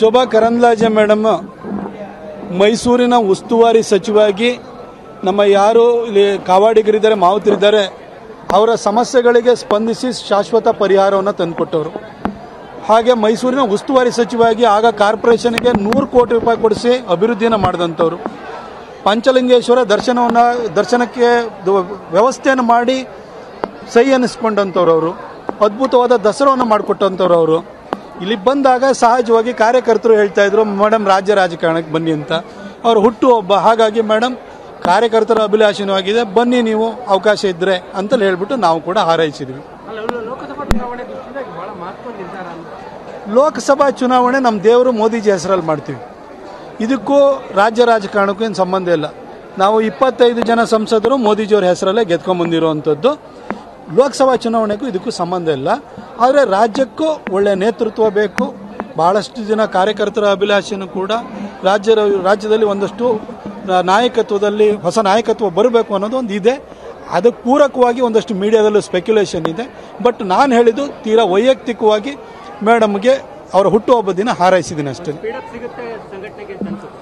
Shobha Karandlaje madam ಮೈಸೂರಿನ ಉಸ್ತುವಾರಿ ಸಚಿವಾಗಿ ನಮ್ಮ ಯಾರು ಇಲ್ಲಿ ಕಾವಾಡಿಗರಿದ್ದಾರೆ ಮಾವುತರಿದ್ದಾರೆ ಅವರ ಸಮಸ್ಯೆಗಳಿಗೆ ಸ್ಪಂದಿಸಿ ಶಾಶ್ವತ ಪರಿಹಾರವನ್ನು ತಂದುಕೊಟ್ಟವರು ಹಾಗೆ ಮೈಸೂರಿನ ಉಸ್ತುವಾರಿ ಸಚಿವಾಗಿ ಆಗ ಕಾರ್ಪೊರೇಷನ್ಗೆ ನೂರು ಕೋಟಿ ರೂಪಾಯಿ ಕೊಡಿಸಿ ಅಭಿವೃದ್ಧಿಯನ್ನು ಮಾಡಿದಂಥವ್ರು ಪಂಚಲಿಂಗೇಶ್ವರ ದರ್ಶನವನ್ನು ದರ್ಶನಕ್ಕೆ ದು- ವ್ಯವಸ್ಥೆಯನ್ನು ಮಾಡಿ ಸಹಿ ಅನ್ನಿಸ್ಕೊಂಡಂಥವ್ರು ಅವರು ಅದ್ಭುತವಾದ ದಸರಾವನ್ನು ಮಾಡಿಕೊಟ್ಟಂಥವ್ರು ಅವರು ಇಲ್ಲಿ ಬಂದಾಗ ಸಹಜವಾಗಿ ಕಾರ್ಯಕರ್ತರು ಹೇಳ್ತಾ ಇದ್ರು ಮೇಡಮ್ ರಾಜ್ಯ ರಾಜಕಾರಣಕ್ಕೆ ಬನ್ನಿ ಅಂತ ಅವ್ರು ಹುಟ್ಟು ಒಬ್ಬ ಹಾಗಾಗಿ ಮೇಡಮ್ ಕಾರ್ಯಕರ್ತರ ಅಭಿಲಾಷೆನೂ ಆಗಿದೆ ಬನ್ನಿ ನೀವು ಅವಕಾಶ ಇದ್ದರೆ ಅಂತ ಹೇಳ್ಬಿಟ್ಟು ನಾವು ಕೂಡ ಹಾರೈಸಿದ್ವಿ ಅಲ್ಲ ಇವ್ರು ಲೋಕಸಭಾ ಚುನಾವಣೆ ದೃಷ್ಟಿಯಿಂದ ಇದು ಬಹಳ ಮಹತ್ವ ನಿರ್ಧಾರ ಅಂತ ಲೋಕಸಭಾ ಚುನಾವಣೆ ನಮ್ಮ ದೇವರು ಮೋದಿಜಿ ಹೆಸರಲ್ಲಿ ಮಾಡ್ತೀವಿ ಇದಕ್ಕೂ ರಾಜ್ಯ ರಾಜಕಾರಣಕ್ಕೂ ಏನು ಸಂಬಂಧ ಇಲ್ಲ ನಾವು ಇಪ್ಪತ್ತೈದು ಜನ ಸಂಸದರು ಮೋದಿಜಿಯವ್ರ ಹೆಸರಲ್ಲೇ ಗೆದ್ಕೊಂಬಂದಿರುವಂಥದ್ದು ಲೋಕಸಭಾ ಚುನಾವಣೆಗೂ ಇದಕ್ಕೂ ಸಂಬಂಧ ಇಲ್ಲ ಆದರೆ ರಾಜ್ಯಕ್ಕೂ ಒಳ್ಳೆ ನೇತೃತ್ವ ಬೇಕು ಭಾಳಷ್ಟು ಜನ ಕಾರ್ಯಕರ್ತರ ಅಭಿಲಾಷೆನೂ ಕೂಡ ರಾಜ್ಯ ರಾಜ್ಯದಲ್ಲಿ ಒಂದಷ್ಟು ನಾಯಕತ್ವದಲ್ಲಿ ಹೊಸ ನಾಯಕತ್ವ ಬರಬೇಕು ಅನ್ನೋದು ಒಂದು ಇದೆ ಅದಕ್ಕೆ ಪೂರಕವಾಗಿ ಒಂದಷ್ಟು ಮೀಡಿಯಾದಲ್ಲೂ ಸ್ಪೆಕ್ಯುಲೇಷನ್ ಇದೆ ಬಟ್ ನಾನು ಹೇಳಿದ್ದು ತೀರಾ ವೈಯಕ್ತಿಕವಾಗಿ ಮೇಡಮ್ಗೆ ಅವರ ಹುಟ್ಟುಹಬ್ಬ ದಿನ ಹಾರೈಸಿದ್ದೀನಿ ಅಷ್ಟೇ ಸ್ಪೀಡಪ್ ಸಿಗುತ್ತೆ ಸಂಘಟನೆಗೆ ಅಂತ ಅನ್ಸುತ್ತೆ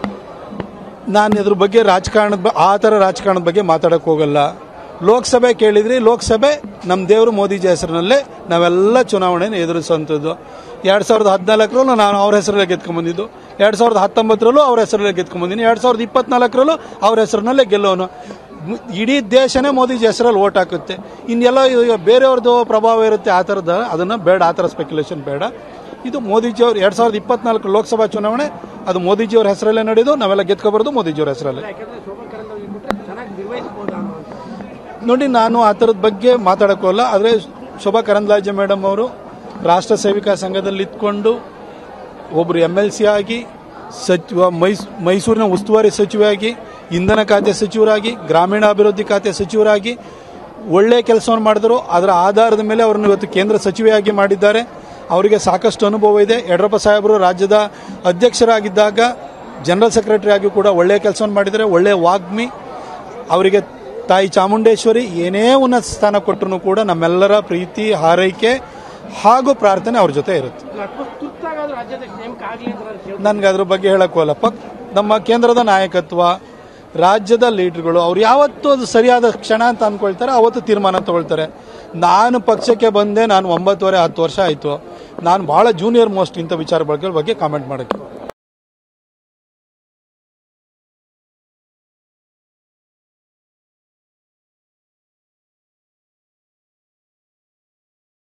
ನಾನು ಇದ್ರ ಬಗ್ಗೆ ರಾಜಕಾರಣದ ಬ- ಆ ಥರ ರಾಜಕಾರಣದ ಬಗ್ಗೆ ಮಾತಾಡಕ್ಕೆ ಹೋಗಲ್ಲ ಲೋಕಸಭೆ ಕೇಳಿದ್ರಿ ಲೋಕಸಭೆ ನಮ್ಮ ದೇವರು ಮೋದಿಜಿ ಹೆಸರಿನಲ್ಲೇ ನಾವೆಲ್ಲ ಚುನಾವಣೆನ ಎದುರಿಸುವಂಥದ್ದು ಎರಡು ಸಾವಿರದ ಹದಿನಾಲ್ಕರಲ್ಲೂ ನಾನು ಅವ್ರ ಹೆಸರಲ್ಲೇ ಗೆದ್ಕೊಂಬಂದಿದ್ದು ಎರಡು ಸಾವಿರದ ಹತ್ತೊಂಬತ್ತರಲ್ಲೂ ಅವ್ರ ಹೆಸರಲ್ಲೇ ಗೆದ್ಕೊಂಬಂದಿನಿ ಎರಡು ಸಾವಿರದ ಇಪ್ಪತ್ನಾಲ್ಕರಲ್ಲೂ ಅವ್ರ ಹೆಸರಿನಲ್ಲೇ ಗೆಲ್ಲೋನು ಮು- ಇಡೀ ದೇಶನೇ ಮೋದಿಜಿ ಹೆಸರಲ್ಲಿ ಓಟ್ ಹಾಕುತ್ತೆ ಇನ್ನೆಲ್ಲ ಈಗ ಬೇರೆಯವ್ರದ್ದು ಪ್ರಭಾವ ಇರುತ್ತೆ ಆ ಥರದ ಅದನ್ನು ಬೇಡ ಆ ಥರ ಸ್ಪೆಕ್ಯುಲೇಷನ್ ಬೇಡ ಇದು ಮೋದಿಜಿಯವ್ರು ಎರಡು ಸಾವಿರದ ಇಪ್ಪತ್ನಾಲ್ಕು ಲೋಕಸಭಾ ಚುನಾವಣೆ ಅದು ಮೋದಿಜಿಯವ್ರ ಹೆಸರಲ್ಲೇ ನಡೆದು ನಾವೆಲ್ಲ ಗೆದ್ಕೊಬಾರ್ದು ಮೋದಿಜಿಯವ್ರ ಹೆಸರಲ್ಲೇ ಯಾಕಂದ್ರೆ ಶೋಭಾ ಕರಂದ್ಲಾಜೆ ಬಿಟ್ರೆ ಚೆನ್ನಾಗಿ ನಿರ್ವಹಿಸಬಹುದಾ ಅನ್ನುವಂಥ ನೋಡಿ ನಾನು ಆ ಥರದ ಬಗ್ಗೆ ಮಾತಾಡೋಕ್ಕಲ್ಲ ಆದರೆ ಶೋಭಾ ಕರಂದ್ಲಾಜೆ ಮೇಡಮ್ ಅವರು ರಾಷ್ಟ್ರ ಸೇವಿಕಾ ಸಂಘದಲ್ಲಿ ಇದ್ಕೊಂಡು ಒಬ್ಬರು ಎಮ್ ಎಲ್ ಸಿ ಆಗಿ ಸಚಿವ ಮೈಸ್ ಮೈಸೂರಿನ ಉಸ್ತುವಾರಿ ಸಚಿವರಾಗಿ ಇಂಧನ ಖಾತೆ ಸಚಿವರಾಗಿ ಗ್ರಾಮೀಣಾಭಿವೃದ್ಧಿ ಖಾತೆ ಸಚಿವರಾಗಿ ಒಳ್ಳೆಯ ಕೆಲಸವನ್ನು ಮಾಡಿದರು ಅದರ ಆಧಾರದ ಮೇಲೆ ಅವರನ್ನು ಇವತ್ತು ಕೇಂದ್ರ ಸಚಿವೆಯಾಗಿ ಮಾಡಿದ್ದಾರೆ ಅವರಿಗೆ ಸಾಕಷ್ಟು ಅನುಭವ ಇದೆ ಯಡಿಯೂರಪ್ಪ ಸಾಹೇಬರು ರಾಜ್ಯದ ಅಧ್ಯಕ್ಷರಾಗಿದ್ದಾಗ ಜನರಲ್ ಸೆಕ್ರೆಟರಿ ಆಗಿ ಕೂಡ ಒಳ್ಳೆಯ ಕೆಲಸವನ್ನು ಮಾಡಿದ್ದಾರೆ ಒಳ್ಳೆಯ ವಾಗ್ಮಿ ಅವರಿಗೆ ತಾಯಿ ಚಾಮುಂಡೇಶ್ವರಿ ಏನೇ ಉನ್ನತ ಸ್ಥಾನ ಕೊಟ್ಟರು ಕೂಡ ನಮ್ಮೆಲ್ಲರ ಪ್ರೀತಿ ಹಾರೈಕೆ ಹಾಗೂ ಪ್ರಾರ್ಥನೆ ಅವ್ರ ಜೊತೆ ಇರುತ್ತೆ ಅಟ್ಲೀಸ್ಟ್ ತುರ್ತಾಗಾದ್ರೂ ರಾಜ್ಯಾಧ್ಯಕ್ಷ ನೇಮಕ ಆಗಲಿ ಅಂತ ನಾನು ಕೇಳ್ತೀನಿ ನನಗೆ ಅದ್ರ ಬಗ್ಗೆ ಹೇಳಕ್ಕೋಲ್ಲ ಪಕ್ ನಮ್ಮ ಕೇಂದ್ರದ ನಾಯಕತ್ವ ರಾಜ್ಯದ ಲೀಡರ್ಗಳು ಅವ್ರು ಯಾವತ್ತೂ ಅದು ಸರಿಯಾದ ಕ್ಷಣ ಅಂತ ಅನ್ಕೊಳ್ತಾರೆ ಅವತ್ತು ತೀರ್ಮಾನ ತಗೊಳ್ತಾರೆ ನಾನು ಪಕ್ಷಕ್ಕೆ ಬಂದೆ ನಾನು ಒಂಬತ್ತುವರೆ ಹತ್ತು ವರ್ಷ ಆಯಿತು ನಾನು ಭಾಳ ಜೂನಿಯರ್ ಮೋಸ್ಟ್ ಇಂಥ ವಿಚಾರ ಬಗ್ಗೆ ಬಗ್ಗೆ ಕಾಮೆಂಟ್ ಮಾಡೋಕ್ಕೆ